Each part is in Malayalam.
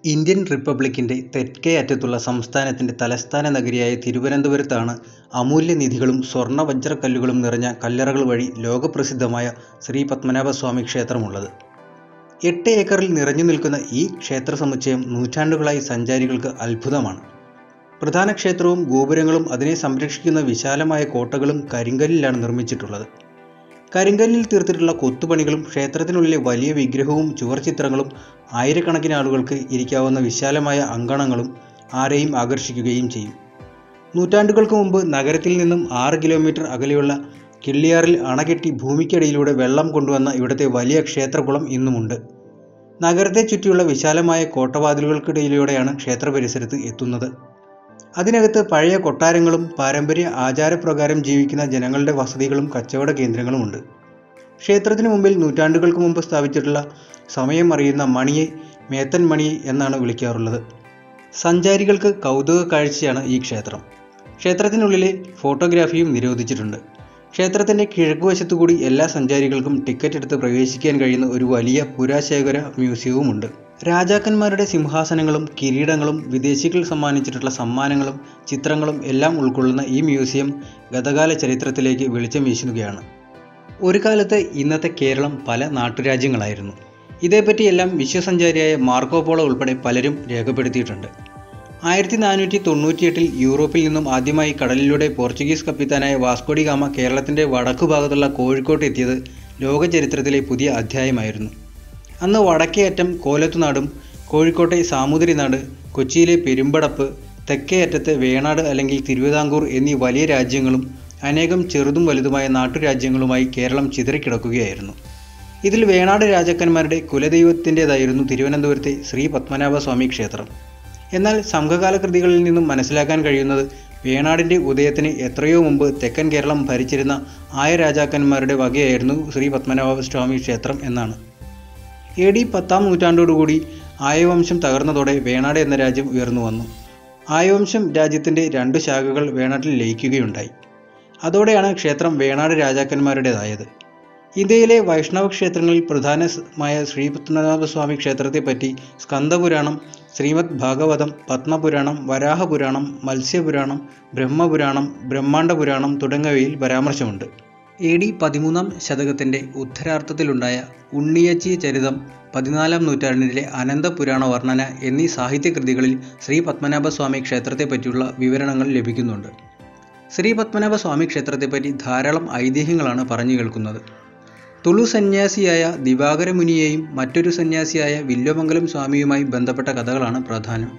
ഇന്ത്യൻ റിപ്പബ്ലിക്കിന്റെ തെക്കേ അറ്റത്തുള്ള സംസ്ഥാനത്തിന്റെ തലസ്ഥാന നഗരിയായ തിരുവനന്തപുരത്താണ് അമൂല്യനിധികളും സ്വർണ്ണവജ്രക്കല്ലുകളും നിറഞ്ഞ കല്ലറകൾ വഴി ലോകപ്രസിദ്ധമായ ശ്രീ പത്മനാഭസ്വാമി ക്ഷേത്രമുള്ളത്. എട്ട് ഏക്കറിൽ നിറഞ്ഞുനിൽക്കുന്ന ഈ ക്ഷേത്രസമുച്ചയം നൂറ്റാണ്ടുകളായി സഞ്ചാരികൾക്ക് അത്ഭുതമാണ്. പ്രധാന ക്ഷേത്രവും ഗോപുരങ്ങളും അതിനെ സംരക്ഷിക്കുന്ന വിശാലമായ കോട്ടകളും കരിങ്കല്ലിലാണ് നിർമ്മിച്ചിട്ടുള്ളത്. കരിങ്കല്ലിൽ തീർത്തിട്ടുള്ള കൊത്തുപണികളും ക്ഷേത്രത്തിനുള്ളിലെ വലിയ വിഗ്രഹവും ചുവർച്ചിത്രങ്ങളും ആയിരക്കണക്കിന് ആളുകൾക്ക് ഇരിക്കാവുന്ന വിശാലമായ അങ്കണങ്ങളും ആരെയും ആകർഷിക്കുകയും ചെയ്യും. നൂറ്റാണ്ടുകൾക്ക് മുമ്പ് നഗരത്തിൽ നിന്നും ആറ് കിലോമീറ്റർ അകലെയുള്ള കിള്ളിയാറിൽ അണകെട്ടി ഭൂമിക്കടിയിലൂടെ വെള്ളം കൊണ്ടുവന്ന ഇവിടത്തെ വലിയ ക്ഷേത്രകുളം ഇന്നുമുണ്ട്. നഗരത്തെ ചുറ്റിയുള്ള വിശാലമായ കോട്ടവാതിലുകൾക്കിടയിലൂടെയാണ് ക്ഷേത്രപരിസരത്ത് എത്തുന്നത്. അതിനകത്ത് പഴയ കൊട്ടാരങ്ങളും പാരമ്പര്യ ആചാരപ്രകാരം ജീവിക്കുന്ന ജനങ്ങളുടെ വസതികളും കച്ചവട കേന്ദ്രങ്ങളുമുണ്ട്. ക്ഷേത്രത്തിനു മുമ്പിൽ നൂറ്റാണ്ടുകൾക്ക് മുമ്പ് സ്ഥാപിച്ചിട്ടുള്ള സമയം അറിയുന്ന മണിയെ മേത്തൻ മണി എന്നാണ് വിളിക്കാറുള്ളത്. സഞ്ചാരികൾക്ക് കൗതുകക്കാഴ്ചയാണ് ഈ ക്ഷേത്രം. ക്ഷേത്രത്തിനുള്ളിലെ ഫോട്ടോഗ്രാഫിയും നിരോധിച്ചിട്ടുണ്ട്. ക്ഷേത്രത്തിന്റെ കിഴക്കുവശത്തുകൂടി എല്ലാ സഞ്ചാരികൾക്കും ടിക്കറ്റ് എടുത്ത് പ്രവേശിക്കാൻ കഴിയുന്ന ഒരു വലിയ പുരാശേഖര മ്യൂസിയവുമുണ്ട്. രാജാക്കന്മാരുടെ സിംഹാസനങ്ങളും കിരീടങ്ങളും വിദേശികൾ സമ്മാനിച്ചിട്ടുള്ള സമ്മാനങ്ങളും ചിത്രങ്ങളും എല്ലാം ഉൾക്കൊള്ളുന്ന ഈ മ്യൂസിയം ഗതകാല ചരിത്രത്തിലേക്ക് വെളിച്ചം വീശുകയാണ്. ഒരു കാലത്ത് ഇന്നത്തെ കേരളം പല നാട്ടുരാജ്യങ്ങളായിരുന്നു. ഇതേപ്പറ്റിയെല്ലാം വിശ്വസഞ്ചാരിയായ മാർക്കോ പോളോ ഉൾപ്പെടെ പലരും രേഖപ്പെടുത്തിയിട്ടുണ്ട്. ആയിരത്തി നാനൂറ്റി തൊണ്ണൂറ്റിയെട്ടിൽ യൂറോപ്പിൽ നിന്നും ആദ്യമായി കടലിലൂടെ പോർച്ചുഗീസ് കപ്പിത്താനായ വാസ്കോ ഡി ഗാമ കേരളത്തിന്റെ വടക്കുഭാഗത്തുള്ള കോഴിക്കോട്ട് എത്തിയത് ലോകചരിത്രത്തിലെ പുതിയ അധ്യായമായിരുന്നു. അന്ന് വടക്കേ അറ്റം കോലത്തുനാടും കോഴിക്കോട്ടെ സാമൂതിരിനാട്, കൊച്ചിയിലെ പെരുമ്പടപ്പ്, തെക്കേ അറ്റത്ത് വേണാട് അല്ലെങ്കിൽ തിരുവിതാംകൂർ എന്നീ വലിയ രാജ്യങ്ങളും അനേകം ചെറുതും വലുതുമായ നാട്ടുരാജ്യങ്ങളുമായി കേരളം ചിതറിക്കിടക്കുകയായിരുന്നു. ഇതിൽ വേണാട് രാജാക്കന്മാരുടെ കുലദൈവത്തിന്റേതായിരുന്നു തിരുവനന്തപുരത്തെ ശ്രീ പത്മനാഭസ്വാമി ക്ഷേത്രം. എന്നാൽ സംഘകാല കൃതികളിൽ നിന്നും മനസ്സിലാക്കാൻ കഴിയുന്നത് വേണാടിന്റെ ഉദയത്തിന് എത്രയോ മുമ്പ് തെക്കൻ കേരളം ഭരിച്ചിരുന്ന ആയ രാജാക്കന്മാരുടെ വകയായിരുന്നു ശ്രീ പത്മനാഭസ്വാമി ക്ഷേത്രം എന്നാണ്. എ ഡി പത്താം നൂറ്റാണ്ടോടുകൂടി ആയവംശം തകർന്നതോടെ വേണാട് എന്ന രാജ്യം ഉയർന്നുവന്നു. ആയവംശം രാജ്യത്തിന്റെ രണ്ടു ശാഖകൾ വേണാട്ടിൽ ലയിക്കുകയുണ്ടായി. അതോടെയാണ് ക്ഷേത്രം വേണാട് രാജാക്കന്മാരുടേതായത്. ഇന്ത്യയിലെ വൈഷ്ണവ ക്ഷേത്രങ്ങളിൽ പ്രധാനമായ ശ്രീ പത്മനാഭസ്വാമി ക്ഷേത്രത്തെപ്പറ്റി സ്കന്ദപുരാണം, ശ്രീമദ് ഭാഗവതം, പദ്മപുരാണം, വരാഹപുരാണം, മത്സ്യപുരാണം, ബ്രഹ്മപുരാണം, ബ്രഹ്മാണ്ഡപുരാണം തുടങ്ങിയവയിൽ പരാമർശമുണ്ട്. എ ഡി പതിമൂന്നാം ശതകത്തിന്റെ ഉത്തരാർദ്ധത്തിലുണ്ടായ ഉണ്ണിയച്ചീചരിതം, പതിനാലാം നൂറ്റാണ്ടിലെ അനന്തപുരാണ വർണ്ണന എന്നീ സാഹിത്യകൃതികളിൽ ശ്രീ പത്മനാഭസ്വാമി ക്ഷേത്രത്തെപ്പറ്റിയുള്ള വിവരണങ്ങൾ ലഭിക്കുന്നുണ്ട്. ശ്രീ പത്മനാഭസ്വാമി ക്ഷേത്രത്തെപ്പറ്റി ധാരാളം ഐതിഹ്യങ്ങളാണ് പറഞ്ഞുകേൾക്കുന്നത്. തുളു സന്ന്യാസിയായ ദിവാകരമുനിയെയും മറ്റൊരു സന്ന്യാസിയായ വില്വമംഗലം സ്വാമിയുമായി ബന്ധപ്പെട്ട കഥകളാണ് പ്രധാനം.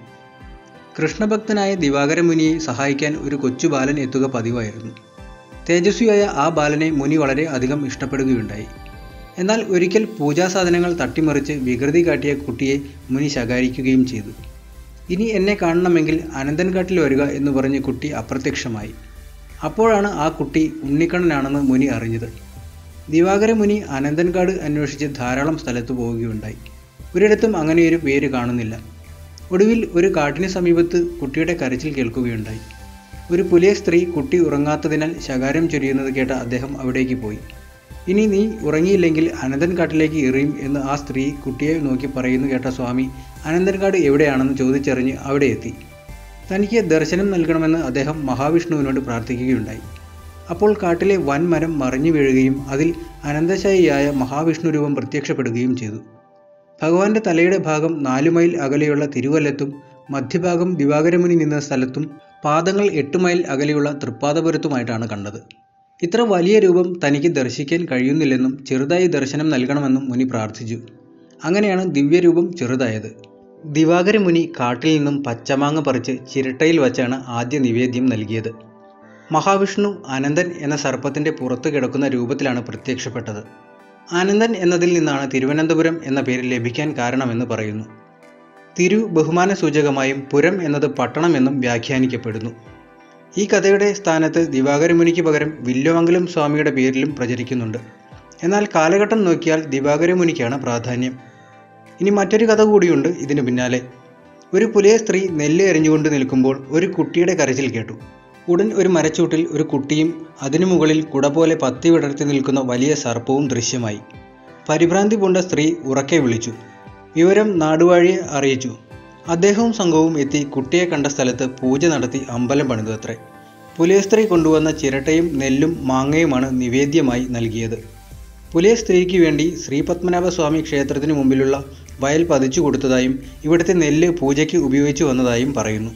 കൃഷ്ണഭക്തനായ ദിവാകരമുനിയെ സഹായിക്കാൻ ഒരു കൊച്ചുബാലൻ എത്തുക പതിവായിരുന്നു. തേജസ്വിയായ ആ ബാലനെ മുനി വളരെ അധികം ഇഷ്ടപ്പെടുകയുണ്ടായി. എന്നാൽ ഒരിക്കൽ പൂജാസാധനങ്ങൾ തട്ടിമറിച്ച് വികൃതി കാട്ടിയ കുട്ടിയെ മുനി ശകാരിക്കുകയും ചെയ്തു. ഇനി എന്നെ കാണണമെങ്കിൽ അനന്തൻകാട്ടിൽ വരിക എന്നു പറഞ്ഞ് കുട്ടി അപ്രത്യക്ഷമായി. അപ്പോഴാണ് ആ കുട്ടി ഉണ്ണിക്കണ്ണനാണെന്ന് മുനി അറിഞ്ഞത്. ദിവാകരമുനി അനന്തൻകാട് അന്വേഷിച്ച് ധാരാളം സ്ഥലത്തു പോവുകയുണ്ടായി. ഒരിടത്തും അങ്ങനെയൊരു പേര് കാണുന്നില്ല. ഒടുവിൽ ഒരു കാട്ടിനു സമീപത്ത് കുട്ടിയുടെ കരച്ചിൽ കേൾക്കുകയുണ്ടായി. ഒരു പുലയ സ്ത്രീ കുട്ടി ഉറങ്ങാത്തതിനാൽ ശകാരം ചൊരിയുന്നത് കേട്ട അദ്ദേഹം അവിടേക്ക് പോയി. ഇനി നീ ഉറങ്ങിയില്ലെങ്കിൽ അനന്തൻകാട്ടിലേക്ക് എറിയും എന്ന് ആ സ്ത്രീ കുട്ടിയെ നോക്കി പറയുന്നു കേട്ട സ്വാമി അനന്തൻകാട് എവിടെയാണെന്ന് ചോദിച്ചറിഞ്ഞ് അവിടെയെത്തി. തനിക്ക് ദർശനം നൽകണമെന്ന് അദ്ദേഹം മഹാവിഷ്ണുവിനോട് പ്രാർത്ഥിക്കുകയുണ്ടായി. അപ്പോൾ കാട്ടിലെ വൻ മരം മറിഞ്ഞു വീഴുകയും അതിൽ അനന്തശയനിയായ മഹാവിഷ്ണുരൂപം പ്രത്യക്ഷപ്പെടുകയും ചെയ്തു. ഭഗവാന്റെ തലയുടെ ഭാഗം നാലു മൈൽ അകലെയുള്ള തിരുവല്ലത്തും മധ്യഭാഗം ദിവാകരമുനി നിന്ന സ്ഥലത്തും പാദങ്ങൾ എട്ട് മൈൽ അകലെയുള്ള തൃപ്പാദപുരത്തുമായിട്ടാണ് കണ്ടത്. ഇത്ര വലിയ രൂപം തനിക്ക് ദർശിക്കാൻ കഴിയുന്നില്ലെന്നും ചെറുതായി ദർശനം നൽകണമെന്നും മുനി പ്രാർത്ഥിച്ചു. അങ്ങനെയാണ് ദിവ്യരൂപം ചെറുതായത്. ദിവാകരമുനി കാട്ടിൽ നിന്നും പച്ചമാങ്ങ പറിച്ച് ചിരട്ടയിൽ വച്ചാണ് ആദ്യ നിവേദ്യം നൽകിയത്. മഹാവിഷ്ണു അനന്തൻ എന്ന സർപ്പത്തിന്റെ പുറത്തു കിടക്കുന്ന രൂപത്തിലാണ് പ്രത്യക്ഷപ്പെട്ടത്. അനന്തൻ എന്നതിൽ നിന്നാണ് തിരുവനന്തപുരം എന്ന പേര് ലഭിക്കാൻ കാരണമെന്ന് പറയുന്നു. തിരു ബഹുമാനസൂചകമായും പുരം എന്നത് പട്ടണം എന്നും വ്യാഖ്യാനിക്കപ്പെടുന്നു. ഈ കഥയുടെ സ്ഥാനത്ത് ദിവാകരമുനിക്ക് പകരം വില്വമംഗലം സ്വാമിയുടെ പേരിലും പ്രചരിക്കുന്നുണ്ട്. എന്നാൽ കാലഘട്ടം നോക്കിയാൽ ദിവാകരമുനിക്കാണ് പ്രാധാന്യം. ഇനി മറ്റൊരു കഥ കൂടിയുണ്ട് ഇതിനു പിന്നാലെ. ഒരു പുലയ സ്ത്രീ നെല്ല് എറിഞ്ഞുകൊണ്ട് നിൽക്കുമ്പോൾ ഒരു കുട്ടിയുടെ കരച്ചിൽ കേട്ടു. ഉടൻ ഒരു മരച്ചുവട്ടിൽ ഒരു കുട്ടിയും അതിനു മുകളിൽ കുടപോലെ പത്തി വിടർത്തി നിൽക്കുന്ന വലിയ സർപ്പവും ദൃശ്യമായി. പരിഭ്രാന്തി പൂണ്ട സ്ത്രീ ഉറക്കെ വിളിച്ചു. വിവരം നാടുവാഴിയെ അറിയിച്ചു. അദ്ദേഹവും സംഘവും എത്തി കുട്ടിയെ കണ്ട സ്ഥലത്ത് പൂജ നടത്തി അമ്പലം പണിതു അത്രേ പുലയസ്ത്രീ കൊണ്ടുവന്ന ചിരട്ടയും നെല്ലും മാങ്ങയുമാണ് നിവേദ്യമായി നൽകിയത് പുലയ സ്ത്രീക്ക് വേണ്ടി ശ്രീപത്മനാഭസ്വാമി ക്ഷേത്രത്തിന് മുമ്പിലുള്ള വയൽ പതിച്ചു കൊടുത്തതായും ഇവിടുത്തെ നെല്ല് പൂജയ്ക്ക് ഉപയോഗിച്ചു വന്നതായും പറയുന്നു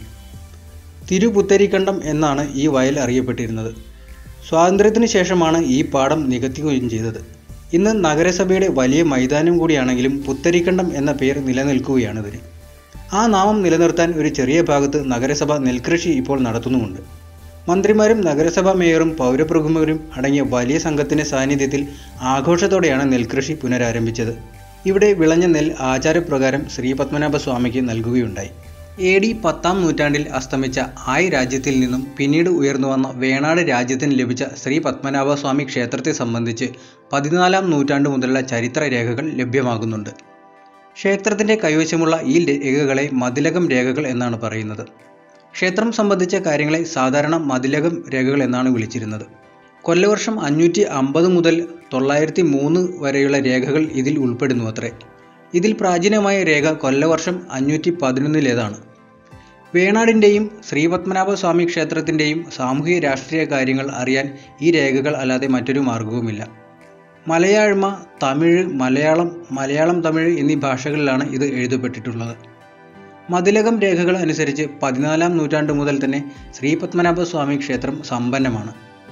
തിരുപുത്തരിക്കണ്ടം എന്നാണ് ഈ വയൽ അറിയപ്പെട്ടിരുന്നത് സ്വാതന്ത്ര്യത്തിനു ശേഷമാണ് ഈ പാടം നികത്തുകയും ചെയ്തത് ഇന്ന് നഗരസഭയുടെ വലിയ മൈതാനം കൂടിയാണെങ്കിലും പുത്തരിക്കണ്ടം എന്ന പേര് നിലനിൽക്കുകയാണിതിന് ആ നാമം നിലനിർത്താൻ ഒരു ചെറിയ ഭാഗത്ത് നഗരസഭ നെൽകൃഷി ഇപ്പോൾ നടത്തുന്നുമുണ്ട് മന്ത്രിമാരും നഗരസഭാ മേയറും പൗരപ്രമുഖരും അടങ്ങിയ വലിയ സംഘത്തിന്റെ സാന്നിധ്യത്തിൽ ആഘോഷത്തോടെയാണ് നെൽകൃഷി പുനരാരംഭിച്ചത് ഇവിടെ വിളഞ്ഞ നെൽ ആചാരപ്രകാരം ശ്രീ പത്മനാഭ സ്വാമിക്ക് നൽകുകയുണ്ടായി എ ഡി പത്താം നൂറ്റാണ്ടിൽ അസ്തമിച്ച ആയ് രാജ്യത്തിൽ നിന്നും പിന്നീട് ഉയർന്നു വന്ന വേണാട് രാജ്യത്തിന് ലഭിച്ച ശ്രീ പത്മനാഭ സ്വാമി ക്ഷേത്രത്തെ സംബന്ധിച്ച് പതിനാലാം നൂറ്റാണ്ട് മുതലുള്ള ചരിത്ര രേഖകൾ ലഭ്യമാകുന്നുണ്ട് ക്ഷേത്രത്തിന്റെ കൈവശമുള്ള ഈ രേഖകളെ മതിലകം രേഖകൾ എന്നാണ് പറയുന്നത് ക്ഷേത്രം സംബന്ധിച്ച കാര്യങ്ങളെ സാധാരണ മതിലകം രേഖകൾ എന്നാണ് വിളിച്ചിരുന്നത് കൊല്ലവർഷം അഞ്ഞൂറ്റി അമ്പത് മുതൽ തൊള്ളായിരത്തി മൂന്ന് വരെയുള്ള രേഖകൾ ഇതിൽ ഉൾപ്പെടുന്നു അത്രേ ഇതിൽ പ്രാചീനമായ രേഖ കൊല്ലവർഷം അഞ്ഞൂറ്റി പതിനൊന്നിലേതാണ് വേണാടിൻ്റെയും ശ്രീപത്മനാഭ സ്വാമി ക്ഷേത്രത്തിൻ്റെയും സാമൂഹിക രാഷ്ട്രീയ കാര്യങ്ങൾ അറിയാൻ ഈ രേഖകൾ അല്ലാതെ മറ്റൊരു മാർഗവുമില്ല മലയാഴ്മ തമിഴ് മലയാളം മലയാളം തമിഴ് എന്നീ ഭാഷകളിലാണ് ഇത് എഴുതപ്പെട്ടിട്ടുള്ളത് മതിലകം രേഖകൾ അനുസരിച്ച് പതിനാലാം നൂറ്റാണ്ട് മുതൽ തന്നെ ശ്രീപത്മനാഭ സ്വാമി ക്ഷേത്രം സമ്പന്നമാണ്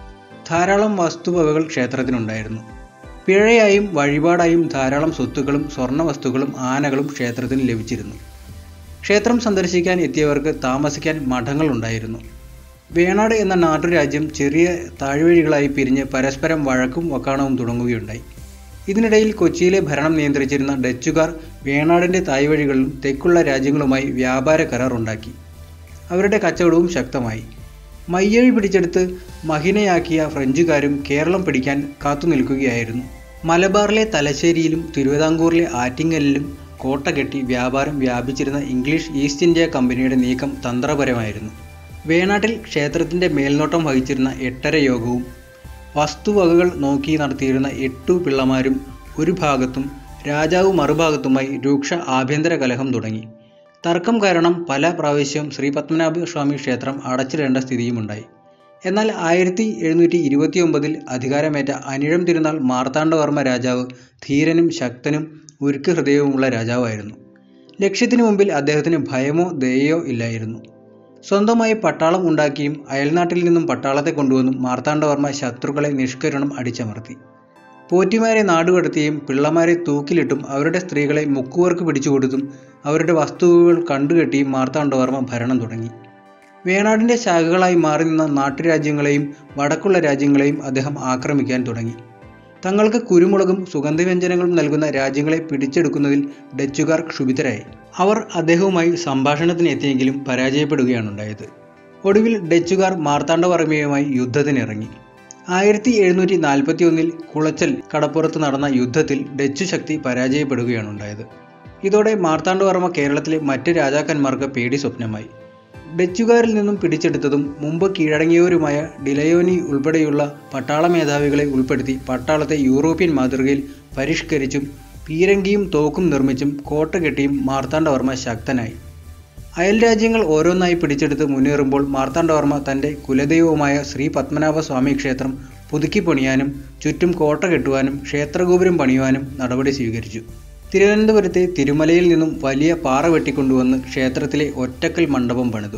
ധാരാളം വസ്തുവകകൾ ക്ഷേത്രത്തിനുണ്ടായിരുന്നു പിഴയായും വഴിപാടായും ധാരാളം സ്വത്തുക്കളും സ്വർണ്ണ വസ്തുക്കളും ആനകളും ക്ഷേത്രത്തിന് ലഭിച്ചിരുന്നു ക്ഷേത്രം സന്ദർശിക്കാൻ എത്തിയവർക്ക് താമസിക്കാൻ മഠങ്ങൾ ഉണ്ടായിരുന്നു വേണാട് എന്ന നാട്ടുരാജ്യം ചെറിയ താഴ്വഴികളായി പിരിഞ്ഞ് പരസ്പരം വഴക്കും വക്കാണവും തുടങ്ങുകയുണ്ടായി ഇതിനിടയിൽ കൊച്ചിയിലെ ഭരണം നിയന്ത്രിച്ചിരുന്ന ഡച്ചുകാർ വേണാടിൻ്റെ തായ്വഴികളിലും തെക്കുള്ള രാജ്യങ്ങളുമായി വ്യാപാര കരാർ ഉണ്ടാക്കി അവരുടെ കച്ചവടവും ശക്തമായി മയ്യഴി പിടിച്ചെടുത്ത് മഹിനയാക്കിയ ഫ്രഞ്ചുകാരും കേരളം പിടിക്കാൻ കാത്തു നിൽക്കുകയായിരുന്നു മലബാറിലെ തലശ്ശേരിയിലും തിരുവിതാംകൂറിലെ ആറ്റിങ്ങലിലും കോട്ട കെട്ടി വ്യാപാരം വ്യാപിച്ചിരുന്ന ഇംഗ്ലീഷ് ഈസ്റ്റ് ഇന്ത്യ കമ്പനിയുടെ നീക്കം തന്ത്രപരമായിരുന്നു വേണാട്ടിൽ ക്ഷേത്രത്തിൻ്റെ മേൽനോട്ടം വഹിച്ചിരുന്ന എട്ടര യോഗവും വസ്തുവകകൾ നോക്കി നടത്തിയിരുന്ന എട്ടു പിള്ളമാരും ഒരു ഭാഗത്തും രാജാവ് മറുഭാഗത്തുമായി രൂക്ഷ ആഭ്യന്തര കലഹം തുടങ്ങി തർക്കം കാരണം പല പ്രാവശ്യം ശ്രീ പത്മനാഭ സ്വാമി ക്ഷേത്രം അടച്ചിടേണ്ട സ്ഥിതിയുമുണ്ടായി എന്നാൽ ആയിരത്തി എഴുന്നൂറ്റി ഇരുപത്തി ഒമ്പതിൽ അധികാരമേറ്റ അനിഴം തിരുനാൾ മാർത്താണ്ഡവർമ്മ രാജാവ് ധീരനും ശക്തനും ഉരുക്ക് ഹൃദയവുമുള്ള രാജാവായിരുന്നു ലക്ഷ്യത്തിനു മുമ്പിൽ അദ്ദേഹത്തിന് ഭയമോ ദയയോ ഇല്ലായിരുന്നു സ്വന്തമായി പട്ടാളം ഉണ്ടാക്കിയും അയൽനാട്ടിൽ നിന്നും പട്ടാളത്തെ കൊണ്ടുവന്നും മാർത്താണ്ഡവർമ്മ ശത്രുക്കളെ നിഷ്കരുണം അടിച്ചമർത്തി പോറ്റിമാരെ നാടുകടത്തിയും പിള്ളമാരെ തൂക്കിലിട്ടും അവരുടെ സ്ത്രീകളെ മുക്കുവർക്ക് പിടിച്ചുകൊടുത്തും അവരുടെ വസ്തുവകൾ കണ്ടുകെട്ടിയും മാർത്താണ്ഡവർമ്മ ഭരണം തുടങ്ങി വേണാടിൻ്റെ ശാഖകളായി മാറി നിന്ന നാട്ടുരാജ്യങ്ങളെയും വടക്കുള്ള രാജ്യങ്ങളെയും അദ്ദേഹം ആക്രമിക്കാൻ തുടങ്ങി തങ്ങൾക്ക് കുരുമുളകും സുഗന്ധവ്യഞ്ജനങ്ങളും നൽകുന്ന രാജ്യങ്ങളെ പിടിച്ചെടുക്കുന്നതിൽ ഡച്ചുകാർ ക്ഷുഭിതരായി അവർ അദ്ദേഹവുമായി സംഭാഷണത്തിന് എത്തിയെങ്കിലും പരാജയപ്പെടുകയാണുണ്ടായത് ഒടുവിൽ ഡച്ചുകാർ മാർത്താണ്ഡവർമ്മയുമായി യുദ്ധത്തിനിറങ്ങി ആയിരത്തി എഴുന്നൂറ്റി നാൽപ്പത്തി ഒന്നിൽ കുളച്ചൽ കടപ്പുറത്ത് നടന്ന യുദ്ധത്തിൽ ഡച്ചു ശക്തി പരാജയപ്പെടുകയാണുണ്ടായത് ഇതോടെ മാർത്താണ്ഡവർമ്മ കേരളത്തിലെ മറ്റ് രാജാക്കന്മാർക്ക് പേടി സ്വപ്നമായി ഡച്ചുകാരിൽ നിന്നും പിടിച്ചെടുത്തതും മുമ്പ് കീഴടങ്ങിയവരുമായ ഡിലയോനി ഉൾപ്പെടെയുള്ള പട്ടാള മേധാവികളെ ഉൾപ്പെടുത്തി പട്ടാളത്തെ യൂറോപ്യൻ മാതൃകയിൽ പരിഷ്കരിച്ചും പീരങ്കിയും തോക്കും നിർമ്മിച്ചും കോട്ട കെട്ടിയും മാർത്താണ്ഡവർമ്മ ശക്തനായി അയൽ രാജ്യങ്ങൾ ഓരോന്നായി പിടിച്ചെടുത്ത് മുന്നേറുമ്പോൾ മാർത്താണ്ഡവർമ്മ തൻ്റെ കുലദൈവമായ ശ്രീ പത്മനാഭ സ്വാമി ക്ഷേത്രം പുതുക്കി പണിയാനും ചുറ്റും കോട്ട കെട്ടുവാനും ക്ഷേത്രഗോപുരം പണിയുവാനും നടപടി സ്വീകരിച്ചു തിരുവനന്തപുരത്തെ തിരുമലയിൽ നിന്നും വലിയ പാറ വെട്ടിക്കൊണ്ടുവന്ന് ക്ഷേത്രത്തിലെ ഒറ്റക്കൽ മണ്ഡപം പണിതു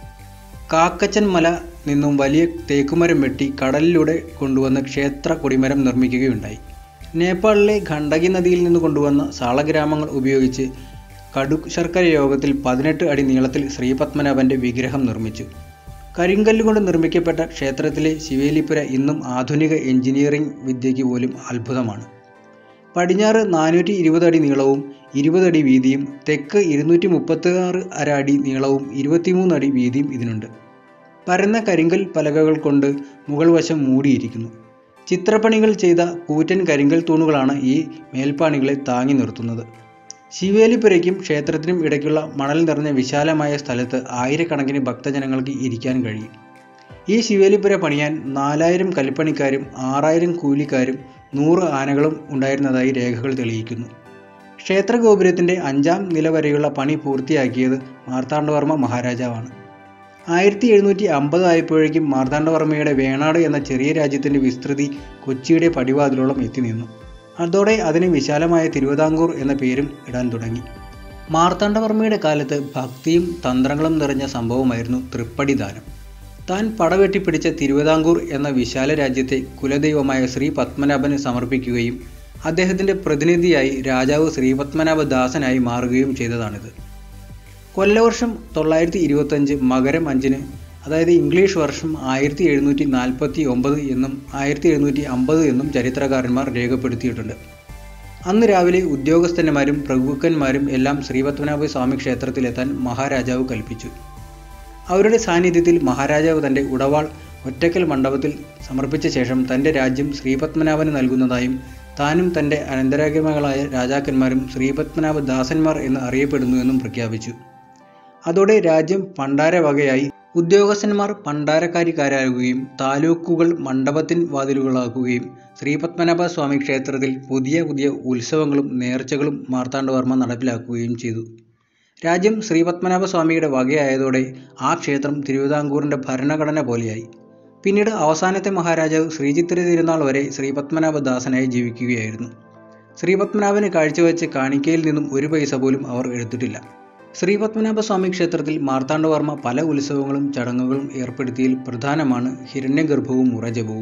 കാക്കച്ചൻ മല നിന്നും വലിയ തേക്കുമരം വെട്ടി കടലിലൂടെ കൊണ്ടുവന്ന് ക്ഷേത്ര കൊടിമരം നിർമ്മിക്കുകയുണ്ടായി നേപ്പാളിലെ ഖണ്ഡകി നദിയിൽ നിന്ന് കൊണ്ടുവന്ന സാളഗ്രാമങ്ങൾ ഉപയോഗിച്ച് കടു ശർക്കര യോഗത്തിൽ പതിനെട്ട് അടി നീളത്തിൽ ശ്രീപത്മനാഭന്റെ വിഗ്രഹം നിർമ്മിച്ചു കരിങ്കല്ല് കൊണ്ട് നിർമ്മിക്കപ്പെട്ട ക്ഷേത്രത്തിലെ ശിവേലിപ്പുര ഇന്നും ആധുനിക എഞ്ചിനീയറിംഗ് വിദ്യയ്ക്ക് പോലും അത്ഭുതമാണ് പടിഞ്ഞാറ് നാനൂറ്റി ഇരുപത് അടി നീളവും ഇരുപത് അടി വീതിയും തെക്ക് ഇരുന്നൂറ്റി മുപ്പത്തി ആറ് അര അടി നീളവും ഇരുപത്തിമൂന്ന് അടി വീതിയും ഇതിനുണ്ട് പരന്ന കരിങ്കൽ പലകകൾ കൊണ്ട് മുകൾ വശം മൂടിയിരിക്കുന്നു ചിത്രപ്പണികൾ ചെയ്ത കൂറ്റൻ കരിങ്കൽ തൂണുകളാണ് ഈ മേൽപ്പാണികളെ താങ്ങി നിർത്തുന്നത് ശിവേലിപ്പുരയ്ക്കും ക്ഷേത്രത്തിനും ഇടയ്ക്കുള്ള മണൽ നിറഞ്ഞ വിശാലമായ സ്ഥലത്ത് ആയിരക്കണക്കിന് ഭക്തജനങ്ങൾക്ക് ഇരിക്കാൻ കഴിയും ഈ ശിവേലിപ്പുര പണിയാൻ നാലായിരം കൽപ്പണിക്കാരും ആറായിരം കൂലിക്കാരും നൂറ് ആനകളും ഉണ്ടായിരുന്നതായി രേഖകൾ തെളിയിക്കുന്നു ക്ഷേത്രഗോപുരത്തിൻ്റെ അഞ്ചാം നില വരെയുള്ള പണി പൂർത്തിയാക്കിയത് മാർത്താണ്ഡവർമ്മ മഹാരാജാവാണ് ആയിരത്തി എഴുന്നൂറ്റി അമ്പത് ആയപ്പോഴേക്കും മാർത്താണ്ഡവർമ്മയുടെ വേണാട് എന്ന ചെറിയ രാജ്യത്തിൻ്റെ വിസ്തൃതി കൊച്ചിയുടെ പടിവാതിലോളം എത്തി നിന്നു അതോടെ അതിന് വിശാലമായ തിരുവിതാംകൂർ എന്ന പേരും ഇടാൻ തുടങ്ങി മാർത്താണ്ഡവർമ്മയുടെ കാലത്ത് ഭക്തിയും തന്ത്രങ്ങളും നിറഞ്ഞ സംഭവമായിരുന്നു തൃപ്പടിദാനം താൻ പടവെട്ടിപ്പിടിച്ച തിരുവിതാംകൂർ എന്ന വിശാല രാജ്യത്തെ കുലദൈവമായ ശ്രീ പത്മനാഭന് സമർപ്പിക്കുകയും അദ്ദേഹത്തിൻ്റെ പ്രതിനിധിയായി രാജാവ് ശ്രീപത്മനാഭ ദാസനായി മാറുകയും ചെയ്തതാണിത് കൊല്ലവർഷം തൊള്ളായിരത്തി ഇരുപത്തഞ്ച് മകരം അഞ്ചിന് അതായത് ഇംഗ്ലീഷ് വർഷം ആയിരത്തി എഴുന്നൂറ്റി നാൽപ്പത്തി ഒമ്പത് എന്നും ആയിരത്തി എഴുന്നൂറ്റി അമ്പത് എന്നും ചരിത്രകാരന്മാർ രേഖപ്പെടുത്തിയിട്ടുണ്ട് അന്ന് രാവിലെ ഉദ്യോഗസ്ഥന്മാരും പ്രഭുക്കന്മാരും എല്ലാം ശ്രീപത്മനാഭ സ്വാമി ക്ഷേത്രത്തിലെത്താൻ മഹാരാജാവ് കൽപ്പിച്ചു അവരുടെ സാന്നിധ്യത്തിൽ മഹാരാജാവ് തൻ്റെ ഉടവാൾ ഒറ്റക്കൽ മണ്ഡപത്തിൽ സമർപ്പിച്ച ശേഷം തൻ്റെ രാജ്യം ശ്രീപത്മനാഭന് നൽകുന്നതായും താനും തൻ്റെ അനന്തരാഗമകളായ രാജാക്കന്മാരും ശ്രീപത്മനാഭ ദാസന്മാർ എന്ന് അറിയപ്പെടുന്നുവെന്നും പ്രഖ്യാപിച്ചു അതോടെ രാജ്യം പണ്ടാരവകയായി ഉദ്യോഗസ്ഥന്മാർ പണ്ടാരക്കാരിക്കാരാകുകയും താലൂക്കുകൾ മണ്ഡപത്തിൻ വാതിലുകളാക്കുകയും ശ്രീപത്മനാഭ സ്വാമി ക്ഷേത്രത്തിൽ പുതിയ പുതിയ ഉത്സവങ്ങളും നേർച്ചകളും മാർത്താണ്ഡവർമ്മ നടപ്പിലാക്കുകയും ചെയ്തു രാജ്യം ശ്രീപത്മനാഭ സ്വാമിയുടെ വകയായതോടെ ആ ക്ഷേത്രം തിരുവിതാംകൂറിൻ്റെ ഭരണഘടന പോലെയായി പിന്നീട് അവസാനത്തെ മഹാരാജാവ് ശ്രീചിത്ര തിരുനാൾ വരെ ശ്രീപത്മനാഭ ദാസനായി ജീവിക്കുകയായിരുന്നു ശ്രീപത്മനാഭന് കാഴ്ചവെച്ച കാണിക്കയിൽ നിന്നും ഒരു പൈസ പോലും അവർ എടുത്തിട്ടില്ല ശ്രീപത്മനാഭ സ്വാമി ക്ഷേത്രത്തിൽ മാർത്താണ്ഡവർമ്മ പല ഉത്സവങ്ങളും ചടങ്ങുകളും ഏർപ്പെടുത്തിയതിൽ പ്രധാനമാണ് ഹിരണ്യഗർഭവും മുറജപവും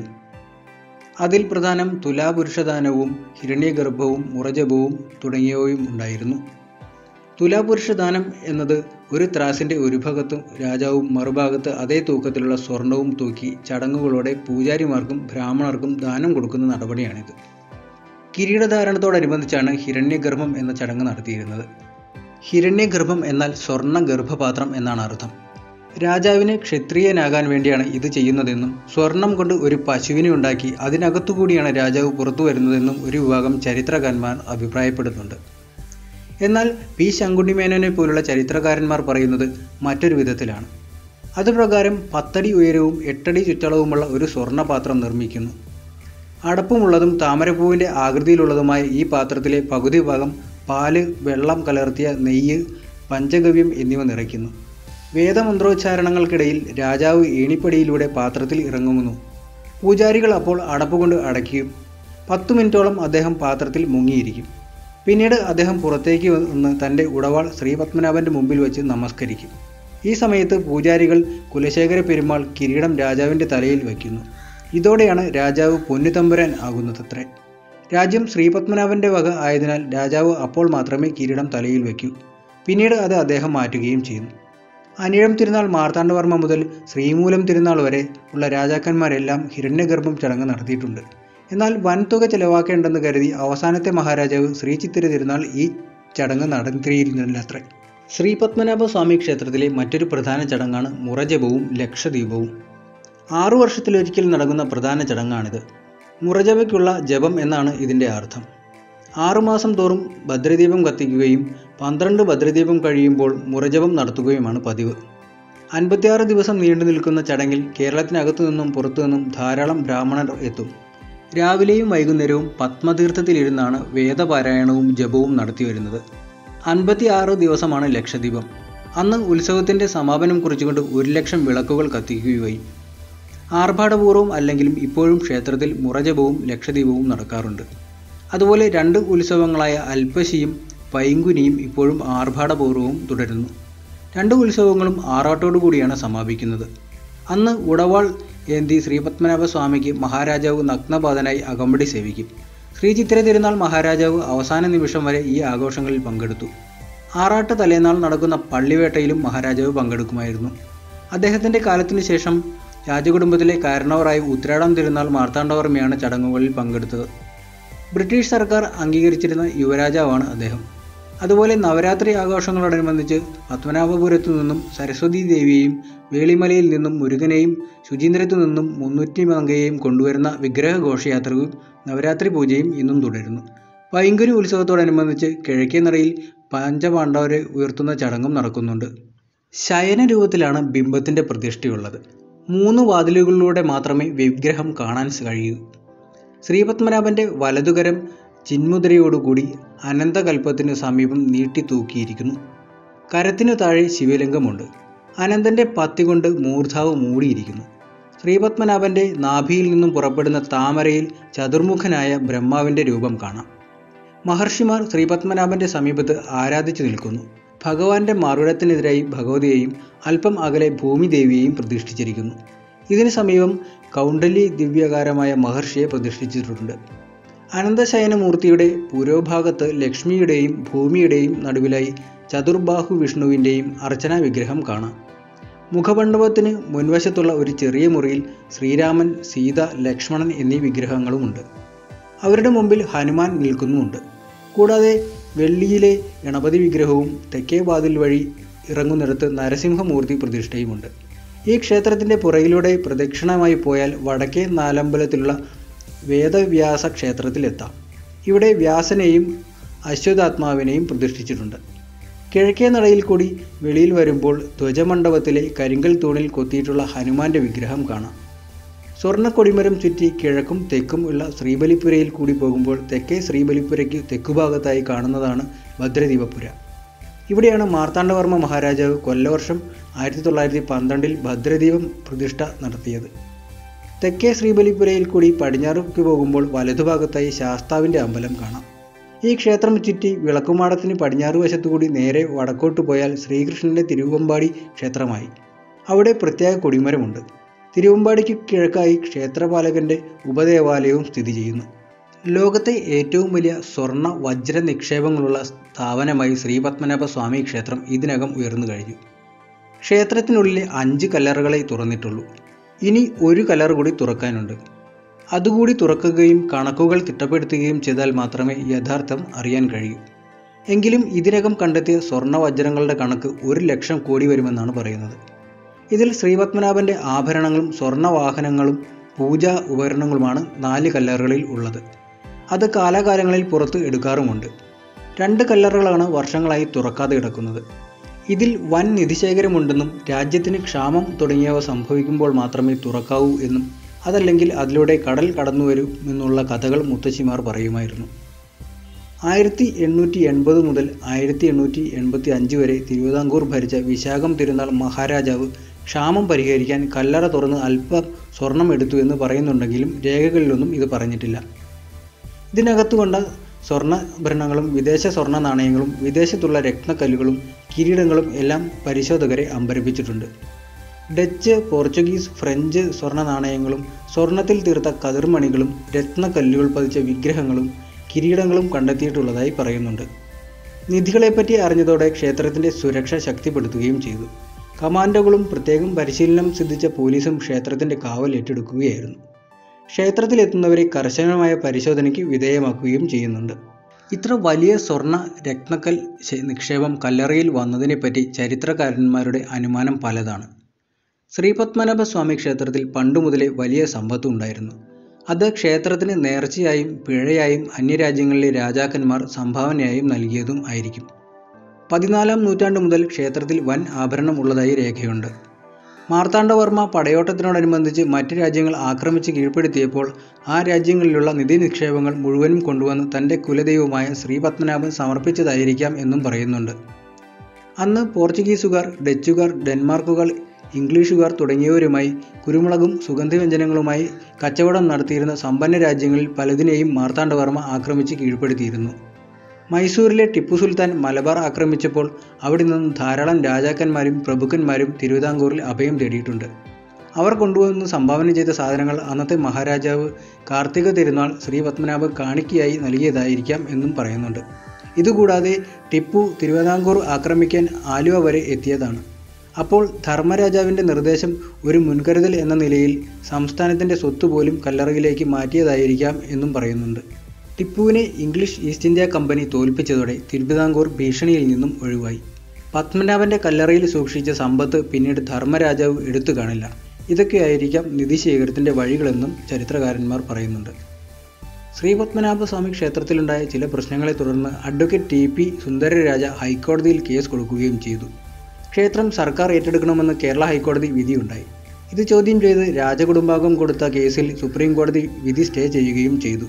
അതിൽ പ്രധാനം തുലാപുരുഷദാനവും ഹിരണ്യഗർഭവും മുറജപവും തുടങ്ങിയവയും ഉണ്ടായിരുന്നു തുലാപുരുഷദാനം എന്നത് ഒരു ത്രാസിൻ്റെ ഒരു ഭാഗത്തും രാജാവും മറുഭാഗത്ത് അതേ തൂക്കത്തിലുള്ള സ്വർണവും തൂക്കി ചടങ്ങുകളോടെ പൂജാരിമാർക്കും ബ്രാഹ്മണർക്കും ദാനം കൊടുക്കുന്ന നടപടിയാണിത് കിരീടധാരണത്തോടനുബന്ധിച്ചാണ് ഹിരണ്യഗർഭം എന്ന ചടങ്ങ് നടത്തിയിരുന്നത് ഹിരണ്യഗർഭം എന്നാൽ സ്വർണ്ണ ഗർഭപാത്രം എന്നാണ് അർത്ഥം രാജാവിന് ക്ഷത്രിയനാകാൻ വേണ്ടിയാണ് ഇത് ചെയ്യുന്നതെന്നും സ്വർണം കൊണ്ട് ഒരു പശുവിനെ ഉണ്ടാക്കി അതിനകത്തുകൂടിയാണ് രാജാവ് പുറത്തു വരുന്നതെന്നും ഒരു വിഭാഗം ചരിത്രകാരന്മാർ അഭിപ്രായപ്പെടുന്നുണ്ട് എന്നാൽ പി ശങ്കുണ്ണിമേനോനെ പോലുള്ള ചരിത്രകാരന്മാർ പറയുന്നത് മറ്റൊരു വിധത്തിലാണ് അതുപ്രകാരം പത്തടി ഉയരവും എട്ടടി ചുറ്റളവുമുള്ള ഒരു സ്വർണ്ണപാത്രം നിർമ്മിക്കുന്നു അടപ്പമുള്ളതും താമരപ്പൂവിൻ്റെ ആകൃതിയിലുള്ളതുമായ ഈ പാത്രത്തിലെ പകുതി ഭാഗം പാല് വെള്ളം കലർത്തിയ നെയ്യ് പഞ്ചഗവ്യം എന്നിവ നിറയ്ക്കുന്നു വേദമന്ത്രോച്ചാരണങ്ങൾക്കിടയിൽ രാജാവ് ഏണിപ്പടിയിലൂടെ പാത്രത്തിൽ ഇറങ്ങുന്നു പൂജാരികൾ അപ്പോൾ അടപ്പുകൊണ്ട് അടയ്ക്കും പത്തു മിനിറ്റോളം അദ്ദേഹം പാത്രത്തിൽ മുങ്ങിയിരിക്കും പിന്നീട് അദ്ദേഹം പുറത്തേക്ക് വന്ന് തൻ്റെ ഉടവാൾ ശ്രീപത്മനാഭൻ്റെ മുമ്പിൽ വെച്ച് നമസ്കരിക്കും ഈ സമയത്ത് പൂജാരികൾ കുലശേഖര പെരുമാൾ കിരീടം രാജാവിൻ്റെ തലയിൽ വയ്ക്കുന്നു ഇതോടെയാണ് രാജാവ് പൊന്നുതമ്പുരാൻ ആകുന്നതത്രേ രാജ്യം ശ്രീപത്മനാഭൻ്റെ വക ആയതിനാൽ രാജാവ് അപ്പോൾ മാത്രമേ കിരീടം തലയിൽ വയ്ക്കൂ പിന്നീട് അത് അദ്ദേഹം മാറ്റുകയും ചെയ്യുന്നു അനിഴം തിരുനാൾ മാർത്താണ്ഡവർമ്മ മുതൽ ശ്രീമൂലം തിരുനാൾ വരെ ഉള്ള രാജാക്കന്മാരെല്ലാം ഹിരണ്യഗർഭം ചടങ്ങ് നടത്തിയിട്ടുണ്ട് എന്നാൽ വൻതുക ചെലവാക്കേണ്ടെന്ന് കരുതി അവസാനത്തെ മഹാരാജാവ് ശ്രീ ചിത്തിര തിരുനാൾ ഈ ചടങ്ങ് നടത്തിയിരുന്നില്ലത്രേ ശ്രീ പത്മനാഭ സ്വാമി ക്ഷേത്രത്തിലെ മറ്റൊരു പ്രധാന ചടങ്ങാണ് മുറജപവും ലക്ഷദീപവും ആറു വർഷത്തിലൊരിക്കൽ നടക്കുന്ന പ്രധാന ചടങ്ങാണിത് മുറജപയ്ക്കുള്ള ജപം എന്നാണ് ഇതിൻ്റെ അർത്ഥം ആറുമാസം തോറും ഭദ്രദീപം കത്തിക്കുകയും പന്ത്രണ്ട് ഭദ്രദീപം കഴിയുമ്പോൾ മുറജപം നടത്തുകയുമാണ് പതിവ് അൻപത്തിയാറ് ദിവസം നീണ്ടു നിൽക്കുന്ന ചടങ്ങിൽ കേരളത്തിനകത്തു നിന്നും പുറത്തു നിന്നും ധാരാളം ബ്രാഹ്മണർ എത്തും രാവിലെയും വൈകുന്നേരവും പത്മതീർത്ഥത്തിലിരുന്നാണ് വേദപാരായണവും ജപവും നടത്തിവരുന്നത് അൻപത്തിയാറ് ദിവസമാണ് ലക്ഷദീപം അന്ന് ഉത്സവത്തിൻ്റെ സമാപനം കുറിച്ചുകൊണ്ട് ഒരു ലക്ഷം വിളക്കുകൾ കത്തിക്കുകയും ആർഭാടപൂർവ്വം അല്ലെങ്കിലും ഇപ്പോഴും ക്ഷേത്രത്തിൽ മുറജപവും ലക്ഷദീപവും നടക്കാറുണ്ട് അതുപോലെ രണ്ട് ഉത്സവങ്ങളായ അൽപ്പശിയും പൈങ്കുനിയും ഇപ്പോഴും ആർഭാടപൂർവ്വവും തുടരുന്നു രണ്ട് ഉത്സവങ്ങളും ആറാട്ടോടു കൂടിയാണ് സമാപിക്കുന്നത് അന്ന് ഉടവാൾ ഏന്തി ശ്രീപത്മനാഭ സ്വാമിക്ക് മഹാരാജാവ് നഗ്നപാതനായി അകമ്പടി സേവിക്കും ശ്രീ ചിത്തിര തിരുനാൾ മഹാരാജാവ് അവസാന നിമിഷം വരെ ഈ ആഘോഷങ്ങളിൽ പങ്കെടുത്തു ആറാട്ട് തലേനാൾ നടക്കുന്ന പള്ളിവേട്ടയിലും മഹാരാജാവ് പങ്കെടുക്കുമായിരുന്നു അദ്ദേഹത്തിൻ്റെ കാലത്തിനു ശേഷം രാജകുടുംബത്തിലെ കാരണവറായ ഉത്രാടം തിരുനാൾ മാർത്താണ്ഡവർമ്മയാണ് ചടങ്ങുകളിൽ പങ്കെടുത്തത് ബ്രിട്ടീഷ് സർക്കാർ അംഗീകരിച്ചിരുന്ന യുവരാജാവാണ് അദ്ദേഹം അതുപോലെ നവരാത്രി ആഘോഷങ്ങളോടനുബന്ധിച്ച് പത്മനാഭപുരത്തു നിന്നും സരസ്വതി ദേവിയെയും വേളിമലയിൽ നിന്നും മുരുകനെയും ശുചീന്ദ്രത്തു നിന്നും മുന്നൂറ്റി മങ്കയെയും കൊണ്ടുവരുന്ന വിഗ്രഹ ഘോഷയാത്രയും നവരാത്രി പൂജയും ഇന്നും തുടരുന്നു പൈങ്കുനി ഉത്സവത്തോടനുബന്ധിച്ച് കിഴക്കേ നടയിൽ പഞ്ചപാണ്ഡവരെ ഉയർത്തുന്ന ചടങ്ങും നടക്കുന്നുണ്ട് ശയന രൂപത്തിലാണ് ബിംബത്തിൻ്റെ പ്രതിഷ്ഠയുള്ളത് മൂന്ന് വാതിലുകളിലൂടെ മാത്രമേ വിഗ്രഹം കാണാൻ കഴിയൂ ശ്രീപത്മനാഭൻ്റെ വലതുകരം ചിന്മുദ്രയോടുകൂടി അനന്തകൽപ്പത്തിനു സമീപം നീട്ടി തൂക്കിയിരിക്കുന്നു കരത്തിനു താഴെ ശിവലിംഗമുണ്ട് അനന്തന്റെ പത്തി കൊണ്ട് മൂർധാവ് മൂടിയിരിക്കുന്നു ശ്രീപത്മനാഭന്റെ നാഭിയിൽ നിന്നും പുറപ്പെടുന്ന താമരയിൽ ചതുർമുഖനായ ബ്രഹ്മാവിന്റെ രൂപം കാണാം മഹർഷിമാർ ശ്രീപത്മനാഭന്റെ സമീപത്ത് ആരാധിച്ചു നിൽക്കുന്നു ഭഗവാന്റെ മാറുടത്തിനെതിരായി ഭഗവതിയെയും അല്പം അകലെ ഭൂമിദേവിയെയും പ്രതിഷ്ഠിച്ചിരിക്കുന്നു ഇതിനു സമീപം കൗണ്ടലി ദിവ്യകാരമായ മഹർഷിയെ പ്രതിഷ്ഠിച്ചിട്ടുണ്ട് അനന്തശയനമൂർത്തിയുടെ പുരോഭാഗത്ത് ലക്ഷ്മിയുടെയും ഭൂമിയുടെയും നടുവിലായി ചതുർബാഹു വിഷ്ണുവിൻ്റെയും അർച്ചനാ വിഗ്രഹം കാണാം മുഖമണ്ഡപത്തിന് മുൻവശത്തുള്ള ഒരു ചെറിയ മുറിയിൽ ശ്രീരാമൻ സീത ലക്ഷ്മണൻ എന്നീ വിഗ്രഹങ്ങളുമുണ്ട് അവരുടെ മുമ്പിൽ ഹനുമാൻ നിൽക്കുന്നുമുണ്ട് കൂടാതെ വെള്ളിയിലെ ഗണപതി വിഗ്രഹവും തെക്കേ വാതിൽ വഴി ഇറങ്ങുന്നിടത്ത് നരസിംഹമൂർത്തി പ്രതിഷ്ഠയുമുണ്ട് ഈ ക്ഷേത്രത്തിൻ്റെ പുറകിലൂടെ പ്രദക്ഷിണമായി പോയാൽ വടക്കേ നാലമ്പലത്തിലുള്ള വേദവ്യാസ ക്ഷേത്രത്തിലെത്താം ഇവിടെ വ്യാസനെയും അശ്വതാത്മാവിനെയും പ്രതിഷ്ഠിച്ചിട്ടുണ്ട് കിഴക്കേ നടയിൽ കൂടി വെളിയിൽ വരുമ്പോൾ ധ്വജമണ്ഡപത്തിലെ കരിങ്കൽ തൂണിൽ കൊത്തിയിട്ടുള്ള ഹനുമാന്റെ വിഗ്രഹം കാണാം സ്വർണ്ണക്കൊടിമരം ചുറ്റി കിഴക്കും തെക്കും ഉള്ള ശ്രീബലിപ്പുരയിൽ കൂടി പോകുമ്പോൾ തെക്കേ ശ്രീബലിപ്പുരയ്ക്ക് തെക്കുഭാഗത്തായി കാണുന്നതാണ് ഭദ്രദീപപുര ഇവിടെയാണ് മാർത്താണ്ഡവർമ്മ മഹാരാജാവ് കൊല്ലവർഷം ആയിരത്തി തൊള്ളായിരത്തി പന്ത്രണ്ടിൽ ഭദ്രദീപം പ്രതിഷ്ഠ നടത്തിയത് തെക്കേ ശ്രീബലിപുരയിൽ കൂടി പടിഞ്ഞാറുക്ക് പോകുമ്പോൾ വലതുഭാഗത്തായി ശാസ്താവിൻ്റെ അമ്പലം കാണാം ഈ ക്ഷേത്രം ചുറ്റി വിളക്കുമാടത്തിന് പടിഞ്ഞാറ് വശത്തുകൂടി നേരെ വടക്കോട്ട് പോയാൽ ശ്രീകൃഷ്ണന്റെ തിരുവമ്പാടി ക്ഷേത്രമായി അവിടെ പ്രത്യേക കൊടിമരമുണ്ട് തിരുവമ്പാടിക്ക് കിഴക്കായി ക്ഷേത്രപാലകന്റെ ഉപദേവാലയവും സ്ഥിതി ചെയ്യുന്നു ലോകത്തെ ഏറ്റവും വലിയ സ്വർണ്ണ വജ്ര നിക്ഷേപങ്ങളുള്ള സ്ഥാപനമായി ശ്രീപത്മനാഭ സ്വാമി ക്ഷേത്രം ഇതിനകം ഉയർന്നു കഴിഞ്ഞു ക്ഷേത്രത്തിനുള്ളിലെ അഞ്ച് കല്ലറുകളെ തുറന്നിട്ടുള്ളൂ ഇനി ഒരു കല്ലർ കൂടി തുറക്കാനുണ്ട് അതുകൂടി തുറക്കുകയും കണക്കുകൾ തിട്ടപ്പെടുത്തുകയും ചെയ്താൽ മാത്രമേ യഥാർത്ഥം അറിയാൻ കഴിയൂ എങ്കിലും ഇതിനകം കണ്ടെത്തിയ സ്വർണ്ണ വജ്രങ്ങളുടെ കണക്ക് ഒരു ലക്ഷം കോടി വരുമെന്നാണ് പറയുന്നത് ഇതിൽ ശ്രീപത്മനാഭന്റെ ആഭരണങ്ങളും സ്വർണ്ണ വാഹനങ്ങളും പൂജാ ഉപകരണങ്ങളുമാണ് നാല് കല്ലറുകളിൽ ഉള്ളത് അത് കാലാകാലങ്ങളിൽ പുറത്ത് എടുക്കാറുമുണ്ട് രണ്ട് കല്ലറുകളാണ് വർഷങ്ങളായി തുറക്കാതെ കിടക്കുന്നത് ഇതിൽ വൻ നിധിശേഖരമുണ്ടെന്നും രാജ്യത്തിന് ക്ഷാമം തുടങ്ങിയവ സംഭവിക്കുമ്പോൾ മാത്രമേ തുറക്കാവൂ എന്നും അതല്ലെങ്കിൽ അതിലൂടെ കടൽ കടന്നു വരുമെന്നുള്ള കഥകൾ മുത്തശ്ശിമാർ പറയുമായിരുന്നു ആയിരത്തി എണ്ണൂറ്റി എൺപത് മുതൽ ആയിരത്തി എണ്ണൂറ്റി എൺപത്തി അഞ്ച് വരെ തിരുവിതാംകൂർ ഭരിച്ച വിശാഖം തിരുനാൾ മഹാരാജാവ് ക്ഷാമം പരിഹരിക്കാൻ കല്ലറ തുറന്ന് അല്പം സ്വർണം എടുത്തു എന്ന് പറയുന്നുണ്ടെങ്കിലും രേഖകളിലൊന്നും ഇത് പറഞ്ഞിട്ടില്ല ഇതിനകത്ത് കൊണ്ട സ്വർണ്ണാഭരണങ്ങളും വിദേശ സ്വർണ്ണ നാണയങ്ങളും വിദേശത്തുള്ള രത്നക്കല്ലുകളും കിരീടങ്ങളും എല്ലാം പരിശോധകരെ അമ്പരപ്പിച്ചിട്ടുണ്ട് ഡച്ച് പോർച്ചുഗീസ് ഫ്രഞ്ച് സ്വർണ്ണ നാണയങ്ങളും സ്വർണത്തിൽ തീർത്ത കതിർമണികളും രത്നക്കല്ലുകൾ പതിച്ച വിഗ്രഹങ്ങളും കിരീടങ്ങളും കണ്ടെത്തിയിട്ടുള്ളതായി പറയുന്നുണ്ട് നിധികളെപ്പറ്റി അറിഞ്ഞതോടെ ക്ഷേത്രത്തിന്റെ സുരക്ഷ ശക്തിപ്പെടുത്തുകയും ചെയ്തു കമാൻഡോകളും പ്രത്യേകം പരിശീലനം സിദ്ധിച്ച പോലീസും ക്ഷേത്രത്തിന്റെ കാവൽ ഏറ്റെടുക്കുകയായിരുന്നു ക്ഷേത്രത്തിലെത്തുന്നവരെ കർശനമായ പരിശോധനയ്ക്ക് വിധേയമാക്കുകയും ചെയ്യുന്നുണ്ട് ഇത്ര വലിയ സ്വർണ്ണ രത്നക്കൽ ശേ- നിക്ഷേപം കല്ലറയിൽ വന്നതിനെപ്പറ്റി ചരിത്രകാരന്മാരുടെ അനുമാനം പലതാണ് ശ്രീപത്മനാഭ സ്വാമി ക്ഷേത്രത്തിൽ പണ്ടു മുതലേ വലിയ സമ്പത്ത് ഉണ്ടായിരുന്നു അത് ക്ഷേത്രത്തിന് നേർച്ചയായും പിഴയായും അന്യരാജ്യങ്ങളിലെ രാജാക്കന്മാർ സംഭാവനയായും നൽകിയതും ആയിരിക്കും പതിനാലാം നൂറ്റാണ്ട് മുതൽ ക്ഷേത്രത്തിൽ വൻ ആഭരണം ഉള്ളതായി രേഖയുണ്ട് മാർത്താണ്ഡവർമ്മ പടയോട്ടത്തിനോടനുബന്ധിച്ച് മറ്റ് രാജ്യങ്ങൾ ആക്രമിച്ച് കീഴ്പ്പെടുത്തിയപ്പോൾ ആ രാജ്യങ്ങളിലുള്ള നിധി നിക്ഷേപങ്ങൾ മുഴുവനും കൊണ്ടുവന്ന് തൻ്റെ കുലദൈവമായ ശ്രീപത്മനാഭൻ സമർപ്പിച്ചതായിരിക്കാം എന്നും പറയുന്നുണ്ട് അന്ന് പോർച്ചുഗീസുകാർ ഡച്ചുകാർ ഡെൻമാർക്കുകൾ ഇംഗ്ലീഷുകാർ തുടങ്ങിയവരുമായി കുരുമുളകും സുഗന്ധവ്യഞ്ജനങ്ങളുമായി കച്ചവടം നടത്തിയിരുന്ന സമ്പന്ന രാജ്യങ്ങളിൽ പലതിനെയും മാർത്താണ്ഡവർമ്മ ആക്രമിച്ച് കീഴ്പ്പെടുത്തിയിരുന്നു മൈസൂരിലെ ടിപ്പു സുൽത്താൻ മലബാർ ആക്രമിച്ചപ്പോൾ അവിടെ നിന്നും ധാരാളം രാജാക്കന്മാരും പ്രഭുക്കന്മാരും തിരുവിതാംകൂറിൽ അഭയം തേടിയിട്ടുണ്ട് അവർ കൊണ്ടുവന്ന് സംഭാവന ചെയ്ത സാധനങ്ങൾ അന്നത്തെ മഹാരാജാവ് കാർത്തിക തിരുനാൾ ശ്രീ പത്മനാഭ കാണിക്കയായി നൽകിയതായിരിക്കാം എന്നും പറയുന്നുണ്ട് ഇതുകൂടാതെ ടിപ്പു തിരുവിതാംകൂർ ആക്രമിക്കാൻ ആലുവ വരെ എത്തിയതാണ് അപ്പോൾ ധർമ്മരാജാവിൻ്റെ നിർദ്ദേശം ഒരു മുൻകരുതൽ എന്ന നിലയിൽ സംസ്ഥാനത്തിൻ്റെ സ്വത്ത് പോലും കല്ലറയിലേക്ക് മാറ്റിയതായിരിക്കാം എന്നും പറയുന്നുണ്ട് ടിപ്പുവിനെ ഇംഗ്ലീഷ് ഈസ്റ്റ് ഇന്ത്യ കമ്പനി തോൽപ്പിച്ചതോടെ തിരുവിതാംകൂർ ഭീഷണിയിൽ നിന്നും ഒഴിവായി പത്മനാഭന്റെ കല്ലറയിൽ സൂക്ഷിച്ച സമ്പത്ത് പിന്നീട് ധർമ്മരാജാവ് എടുത്തു കാണില്ല ഇതൊക്കെയായിരിക്കാം നിധി ശേഖരത്തിന്റെ വഴികളെന്നും ചരിത്രകാരന്മാർ പറയുന്നുണ്ട് ശ്രീ പത്മനാഭ സ്വാമി ക്ഷേത്രത്തിലുണ്ടായ ചില പ്രശ്നങ്ങളെ തുടർന്ന് അഡ്വക്കേറ്റ് ടി പി സുന്ദരരാജ ഹൈക്കോടതിയിൽ കേസ് കൊടുക്കുകയും ചെയ്തു ക്ഷേത്രം സർക്കാർ ഏറ്റെടുക്കണമെന്ന് കേരള ഹൈക്കോടതി വിധിയുണ്ടായി ഇത് ചോദ്യം ചെയ്ത് രാജകുടുംബാംഗം കൊടുത്ത കേസിൽ സുപ്രീം കോടതി വിധി സ്റ്റേ ചെയ്യുകയും ചെയ്തു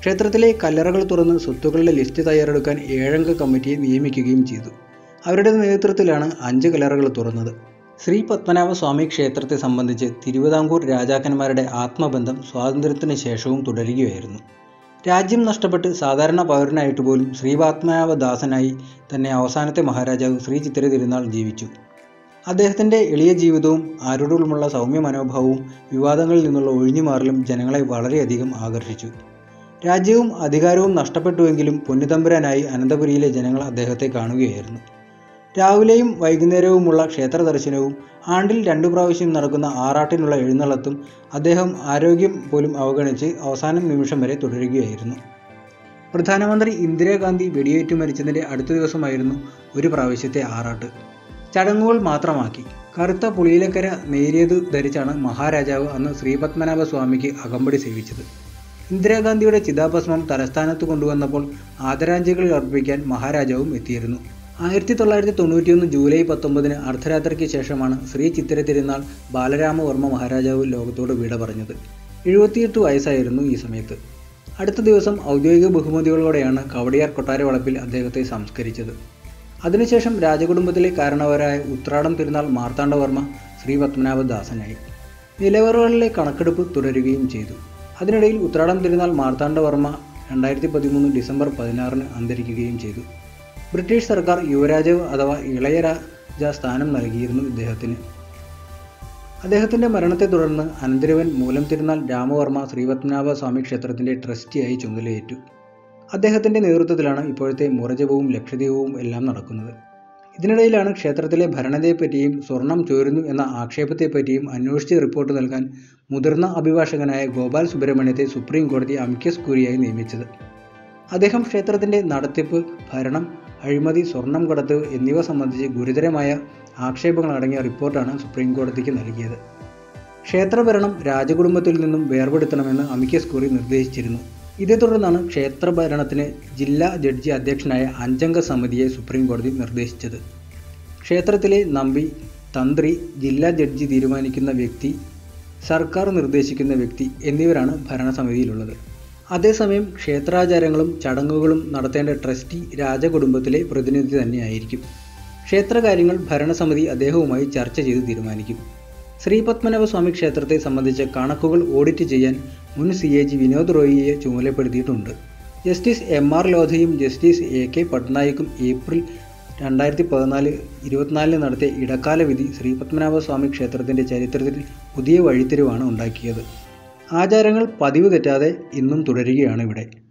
ക്ഷേത്രത്തിലെ കല്ലറകൾ തുറന്ന് സ്വത്തുക്കളുടെ ലിസ്റ്റ് തയ്യാറെടുക്കാൻ ഏഴംഗ കമ്മിറ്റിയെ നിയമിക്കുകയും ചെയ്തു അവരുടെ നേതൃത്വത്തിലാണ് അഞ്ച് കല്ലറകൾ തുറന്നത് ശ്രീ പത്മനാഭ സ്വാമി ക്ഷേത്രത്തെ സംബന്ധിച്ച് തിരുവിതാംകൂർ രാജാക്കന്മാരുടെ ആത്മബന്ധം സ്വാതന്ത്ര്യത്തിന് ശേഷവും തുടരുകയായിരുന്നു രാജ്യം നഷ്ടപ്പെട്ട് സാധാരണ പൗരനായിട്ട് പോലും ശ്രീ പത്മനാഭദാസനായി തന്നെ അവസാനത്തെ മഹാരാജാവ് ശ്രീ ചിത്തിര തിരുനാൾ ജീവിച്ചു അദ്ദേഹത്തിൻ്റെ എളിയ ജീവിതവും ആരോടുമുള്ള സൗമ്യ മനോഭാവവും വിവാദങ്ങളിൽ നിന്നുള്ള ഒഴിഞ്ഞുമാറലും ജനങ്ങളെ വളരെയധികം ആകർഷിച്ചു രാജ്യവും അധികാരവും നഷ്ടപ്പെട്ടുവെങ്കിലും പൊന്നുതമ്പുരാനായി അനന്തപുരിയിലെ ജനങ്ങൾ അദ്ദേഹത്തെ കാണുകയായിരുന്നു രാവിലെയും വൈകുന്നേരവുമുള്ള ക്ഷേത്ര ദർശനവും ആണ്ടിൽ രണ്ടു പ്രാവശ്യം നടക്കുന്ന ആറാട്ടിനുള്ള എഴുന്നള്ളത്തും അദ്ദേഹം ആരോഗ്യം പോലും അവഗണിച്ച് അവസാന നിമിഷം വരെ തുടരുകയായിരുന്നു പ്രധാനമന്ത്രി ഇന്ദിരാഗാന്ധി വെടിയേറ്റു മരിച്ചതിൻ്റെ അടുത്ത ദിവസമായിരുന്നു ഒരു പ്രാവശ്യത്തെ ആറാട്ട് ചടങ്ങുകൾ മാത്രമാക്കി കറുത്ത പുളിയിലക്കര നേരിയത് ധരിച്ചാണ് മഹാരാജാവ് അന്ന് ശ്രീപത്മനാഭ സ്വാമിക്ക് അകമ്പടി സേവിച്ചത് ഇന്ദിരാഗാന്ധിയുടെ ചിതാഭസ്മം തലസ്ഥാനത്ത് കൊണ്ടുവന്നപ്പോൾ ആദരാഞ്ജലികൾ അർപ്പിക്കാൻ മഹാരാജാവും എത്തിയിരുന്നു ആയിരത്തി തൊള്ളായിരത്തി തൊണ്ണൂറ്റിയൊന്ന് ജൂലൈ പത്തൊമ്പതിന് അർദ്ധരാത്രിക്ക് ശേഷമാണ് ശ്രീ ചിത്തിര തിരുനാൾ ബാലരാമവർമ്മ മഹാരാജാവ് ലോകത്തോട് വിട പറഞ്ഞത് എഴുപത്തിയെട്ട് വയസ്സായിരുന്നു ഈ സമയത്ത് അടുത്ത ദിവസം ഔദ്യോഗിക ബഹുമതികളോടെയാണ് കവടിയാർ കൊട്ടാരവളപ്പിൽ അദ്ദേഹത്തെ സംസ്കരിച്ചത് അതിനുശേഷം രാജകുടുംബത്തിലെ കാരണവരായ ഉത്രാടം തിരുനാൾ മാർത്താണ്ഡവർമ്മ ശ്രീ പത്മനാഭദാസനായി നിലവറകളിലെ കണക്കെടുപ്പ് തുടരുകയും ചെയ്തു അതിനിടയിൽ ഉത്രാടം തിരുനാൾ മാർത്താണ്ഡവർമ്മ രണ്ടായിരത്തി പതിമൂന്ന് ഡിസംബർ പതിനാറിന് അന്തരിക്കുകയും ചെയ്തു ബ്രിട്ടീഷ് സർക്കാർ യുവരാജാവ് അഥവാ ഇളയരാജ സ്ഥാനം നൽകിയിരുന്നു ഇദ്ദേഹത്തിന് അദ്ദേഹത്തിൻ്റെ മരണത്തെ തുടർന്ന് അനന്തരവൻ മൂലം തിരുനാൾ രാമവർമ്മ ശ്രീപത്മനാഭ സ്വാമി ക്ഷേത്രത്തിൻ്റെ ട്രസ്റ്റിയായി ചുമതലയേറ്റു അദ്ദേഹത്തിൻ്റെ നേതൃത്വത്തിലാണ് ഇപ്പോഴത്തെ മുറജപവും ലക്ഷദ്വീപവും എല്ലാം നടക്കുന്നത് ഇതിനിടയിലാണ് ക്ഷേത്രത്തിലെ ഭരണത്തെപ്പറ്റിയും സ്വർണം ചോരുന്നു എന്ന ആക്ഷേപത്തെപ്പറ്റിയും അന്വേഷിച്ച് റിപ്പോർട്ട് നൽകാൻ മുതിർന്ന അഭിഭാഷകനായ ഗോപാൽ സുബ്രഹ്മണ്യത്തെ സുപ്രീം കോടതി അമിക്കസ് കുരിയായി നിയമിച്ചത് അദ്ദേഹം ക്ഷേത്രത്തിൻ്റെ നടത്തിപ്പ് ഭരണം അഴിമതി സ്വർണം കടത്ത് എന്നിവ സംബന്ധിച്ച് ഗുരുതരമായ ആക്ഷേപങ്ങൾ അടങ്ങിയ റിപ്പോർട്ടാണ് സുപ്രീം കോടതിക്ക് നൽകിയത് ക്ഷേത്രഭരണം രാജകുടുംബത്തിൽ നിന്നും വേർപെടുത്തണമെന്ന് അമിക്കസ് കുറി നിർദ്ദേശിച്ചിരുന്നു ഇതേ തുടർന്നാണ് ക്ഷേത്ര ഭരണത്തിന് ജില്ലാ ജഡ്ജി അധ്യക്ഷനായ അഞ്ചംഗ സമിതിയെ സുപ്രീം കോടതി നിർദ്ദേശിച്ചത് ക്ഷേത്രത്തിലെ നമ്പി തന്ത്രി ജില്ലാ ജഡ്ജി തീരുമാനിക്കുന്ന വ്യക്തി സർക്കാർ നിർദ്ദേശിക്കുന്ന വ്യക്തി എന്നിവരാണ് ഭരണസമിതിയിലുള്ളത് അതേസമയം ക്ഷേത്രാചാരങ്ങളും ചടങ്ങുകളും നടത്തേണ്ട ട്രസ്റ്റി രാജകുടുംബത്തിലെ പ്രതിനിധി തന്നെയായിരിക്കും ക്ഷേത്രകാര്യങ്ങൾ ഭരണസമിതി അദ്ദേഹവുമായി ചർച്ച ചെയ്ത് തീരുമാനിക്കും ശ്രീ പത്മനാഭ സ്വാമി ക്ഷേത്രത്തെ സംബന്ധിച്ച കണക്കുകൾ ഓഡിറ്റ് ചെയ്യാൻ മുൻ സി എ ജി വിനോദ് റോയിയെ ചുമതലപ്പെടുത്തിയിട്ടുണ്ട് ജസ്റ്റിസ് എം ആർ ലോധയും ജസ്റ്റിസ് എ കെ പട്നായിക്കും ഏപ്രിൽ രണ്ടായിരത്തി പതിനാല് ഇരുപത്തിനാലിന് നടത്തിയ ഇടക്കാല വിധി ശ്രീ പത്മനാഭ സ്വാമി ക്ഷേത്രത്തിൻ്റെ ചരിത്രത്തിൽ പുതിയ വഴിത്തിരിവാണ് ഉണ്ടാക്കിയത് ആചാരങ്ങൾ പതിവ് തെറ്റാതെ ഇന്നും തുടരുകയാണ് ഇവിടെ